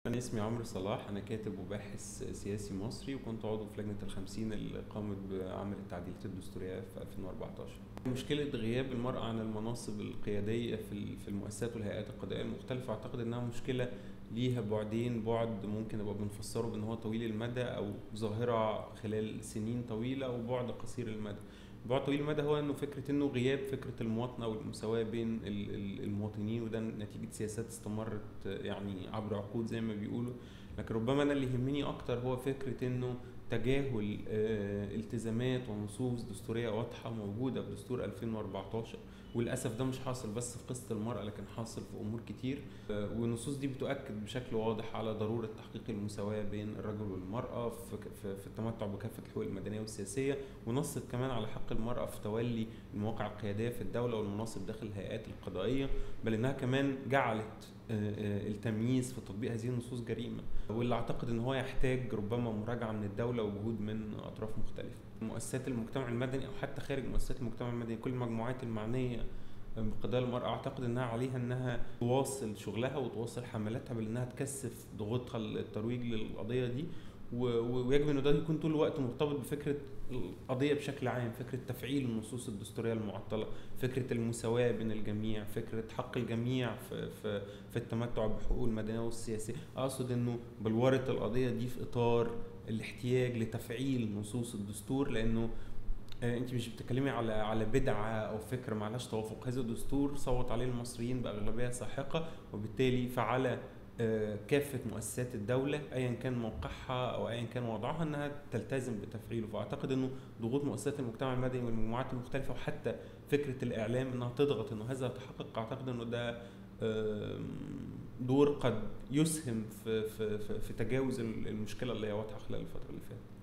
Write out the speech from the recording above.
أنا اسمي عمرو صلاح أنا كاتب وباحث سياسي مصري وكنت عضو في لجنة الخمسين اللي قامت بعمل التعديلات الدستورية في 2014 مشكلة غياب المرأة عن المناصب القيادية في في المؤسسات والهيئات القضائية المختلفة أعتقد إنها مشكلة ليها بعدين بعد ممكن نبقى بنفسره بإن هو طويل المدى أو ظاهرة خلال سنين طويلة وبعد قصير المدى بعد طويل المدى هو انه فكره انه غياب فكره المواطنه والمساواه بين المواطنين وده نتيجه سياسات استمرت يعني عبر عقود زي ما بيقولوا لكن ربما انا اللي يهمني اكتر هو فكره انه تجاهل التزامات ونصوص دستوريه واضحه موجوده في دستور 2014 وللاسف ده مش حاصل بس في قصه المراه لكن حاصل في امور كتير والنصوص دي بتؤكد بشكل واضح على ضروره تحقيق المساواه بين الرجل والمراه في في التمتع بكافه الحقوق المدنيه والسياسيه ونصت كمان على حق المراه في تولي المواقع القياديه في الدوله والمناصب داخل الهيئات القضائيه بل انها كمان جعلت التمييز في تطبيق هذه النصوص جريمه واللي اعتقد ان هو يحتاج ربما مراجعه من الدوله وجهود من اطراف مختلفه مؤسسات المجتمع المدني او حتى خارج مؤسسات المجتمع المدني كل المجموعات المعنيه بقضايا المرأة أعتقد إنها عليها إنها تواصل شغلها وتواصل حملاتها بإنها تكثف ضغوطها الترويج للقضية دي ويجب إنه ده يكون طول الوقت مرتبط بفكرة القضية بشكل عام فكرة تفعيل النصوص الدستورية المعطلة فكرة المساواة بين الجميع فكرة حق الجميع في, في, في التمتع بحقوق المدنية والسياسية أقصد إنه بلورة القضية دي في إطار الاحتياج لتفعيل نصوص الدستور لأنه انت مش بتتكلمي على على بدعه او فكره معلهاش توافق هذا الدستور صوت عليه المصريين باغلبيه ساحقه وبالتالي فعلى كافه مؤسسات الدوله ايا كان موقعها او ايا كان وضعها انها تلتزم بتفعيله فاعتقد انه ضغوط مؤسسات المجتمع المدني والمجموعات المختلفه وحتى فكره الاعلام انها تضغط انه هذا يتحقق اعتقد انه ده دور قد يسهم في في في تجاوز المشكله اللي هي واضحه خلال الفتره اللي فاتت